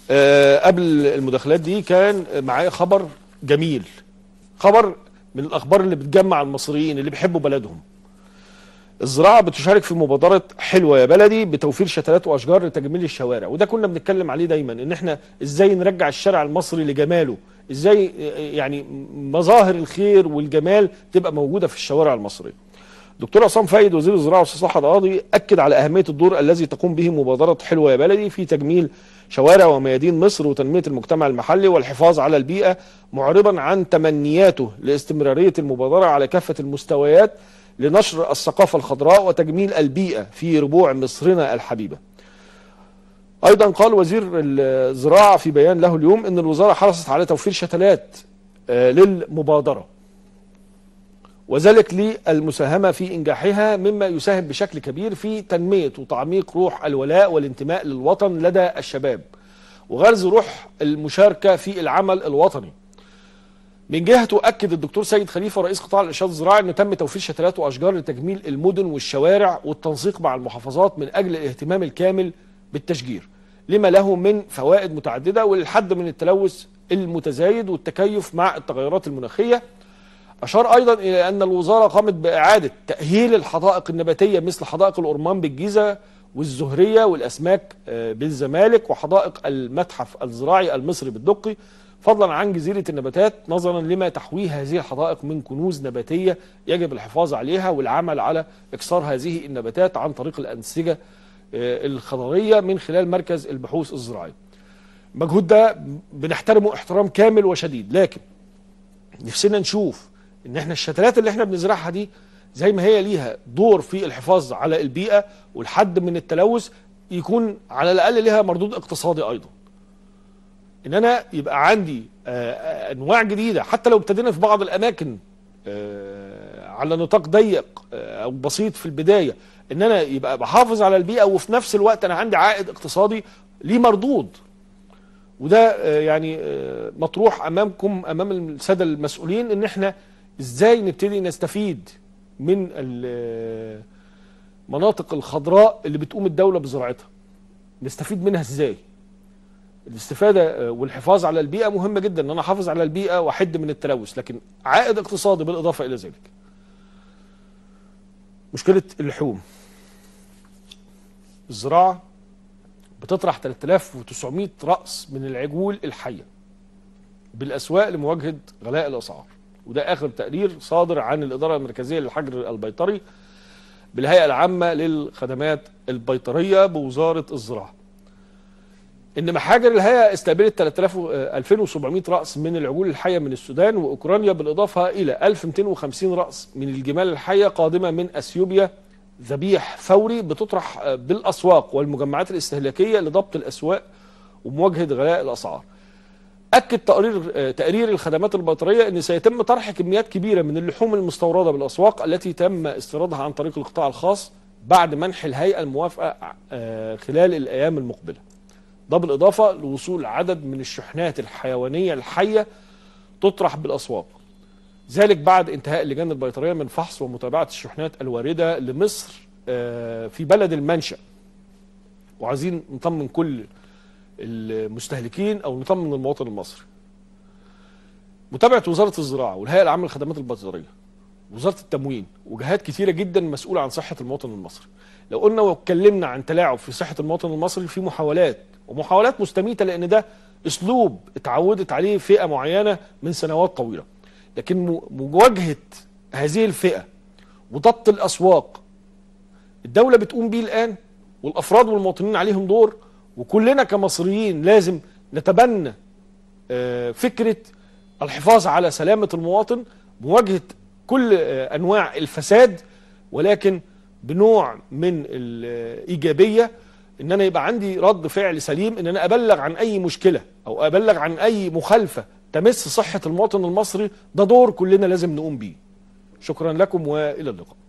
آه قبل المداخلات دي كان معايا خبر جميل خبر من الاخبار اللي بتجمع المصريين اللي بيحبوا بلدهم الزراعه بتشارك في مبادره حلوه يا بلدي بتوفير شتلات واشجار لتجميل الشوارع وده كنا بنتكلم عليه دايما ان احنا ازاي نرجع الشارع المصري لجماله ازاي يعني مظاهر الخير والجمال تبقى موجوده في الشوارع المصريه دكتور عصام فايد وزير الزراعه والاستصلاح القاضي اكد على اهميه الدور الذي تقوم به مبادره حلوه يا بلدي في تجميل شوارع وميادين مصر وتنميه المجتمع المحلي والحفاظ على البيئه معربا عن تمنياته لاستمراريه المبادره على كافه المستويات لنشر الثقافه الخضراء وتجميل البيئه في ربوع مصرنا الحبيبه. ايضا قال وزير الزراعه في بيان له اليوم ان الوزاره حرصت على توفير شتلات للمبادره. وذلك للمساهمه في انجاحها مما يساهم بشكل كبير في تنميه وتعميق روح الولاء والانتماء للوطن لدى الشباب وغرز روح المشاركه في العمل الوطني. من جهته اكد الدكتور سيد خليفه رئيس قطاع الارشاد الزراعي انه تم توفير شتلات واشجار لتجميل المدن والشوارع والتنسيق مع المحافظات من اجل الاهتمام الكامل بالتشجير لما له من فوائد متعدده وللحد من التلوث المتزايد والتكيف مع التغيرات المناخيه أشار أيضا إلى أن الوزارة قامت بإعادة تأهيل الحدائق النباتية مثل حدائق الأرمان بالجيزة والزهرية والأسماك بالزمالك وحدائق المتحف الزراعي المصري بالدقي فضلا عن جزيرة النباتات نظرا لما تحويه هذه الحدائق من كنوز نباتية يجب الحفاظ عليها والعمل على إكسار هذه النباتات عن طريق الأنسجة الخضرية من خلال مركز البحوث الزراعية المجهود ده بنحترمه احترام كامل وشديد لكن نفسنا نشوف ان احنا الشتلات اللي احنا بنزرعها دي زي ما هي ليها دور في الحفاظ على البيئه والحد من التلوث يكون على الاقل ليها مردود اقتصادي ايضا ان انا يبقى عندي انواع جديده حتى لو ابتدينا في بعض الاماكن على نطاق ضيق او بسيط في البدايه ان انا يبقى بحافظ على البيئه وفي نفس الوقت انا عندي عائد اقتصادي ليه مردود وده يعني مطروح امامكم امام الساده المسؤولين ان احنا ازاي نبتدي نستفيد من المناطق الخضراء اللي بتقوم الدولة بزراعتها نستفيد منها ازاي الاستفادة والحفاظ على البيئة مهمة جدا ان انا احافظ على البيئة واحد من التلوث لكن عائد اقتصادي بالاضافة الى ذلك مشكلة اللحوم الزراعة بتطرح 3900 رأس من العجول الحية بالأسواق لمواجهة غلاء الأسعار وده اخر تقرير صادر عن الاداره المركزيه للحجر البيطري بالهيئه العامه للخدمات البيطريه بوزاره الزراعه. ان محاجر الهيئه استقبلت 3000 2700 راس من العجول الحيه من السودان واوكرانيا بالاضافه الى 1250 راس من الجمال الحيه قادمه من اثيوبيا ذبيح فوري بتطرح بالاسواق والمجمعات الاستهلاكيه لضبط الاسواق ومواجهه غلاء الاسعار. اكد تقرير تقرير الخدمات البيطريه ان سيتم طرح كميات كبيره من اللحوم المستورده بالاسواق التي تم استيرادها عن طريق القطاع الخاص بعد منح الهيئه الموافقه خلال الايام المقبله. ده بالاضافه لوصول عدد من الشحنات الحيوانيه الحيه تطرح بالاسواق. ذلك بعد انتهاء اللجان البيطريه من فحص ومتابعه الشحنات الوارده لمصر في بلد المنشا. وعايزين نطمن كل المستهلكين او نطمن المواطن المصري. متابعه وزاره الزراعه والهيئه العامه للخدمات البيطريه وزاره التموين وجهات كثيره جدا مسؤوله عن صحه المواطن المصري. لو قلنا واتكلمنا عن تلاعب في صحه المواطن المصري في محاولات ومحاولات مستميته لان ده اسلوب اتعودت عليه فئه معينه من سنوات طويله. لكن مواجهه هذه الفئه وضبط الاسواق الدوله بتقوم بيه الان والافراد والمواطنين عليهم دور وكلنا كمصريين لازم نتبنى فكرة الحفاظ على سلامة المواطن مواجهة كل أنواع الفساد ولكن بنوع من الإيجابية إن أنا يبقى عندي رد فعل سليم إن أنا أبلغ عن أي مشكلة أو أبلغ عن أي مخالفة تمس صحة المواطن المصري ده دور كلنا لازم نقوم بيه شكرا لكم وإلى اللقاء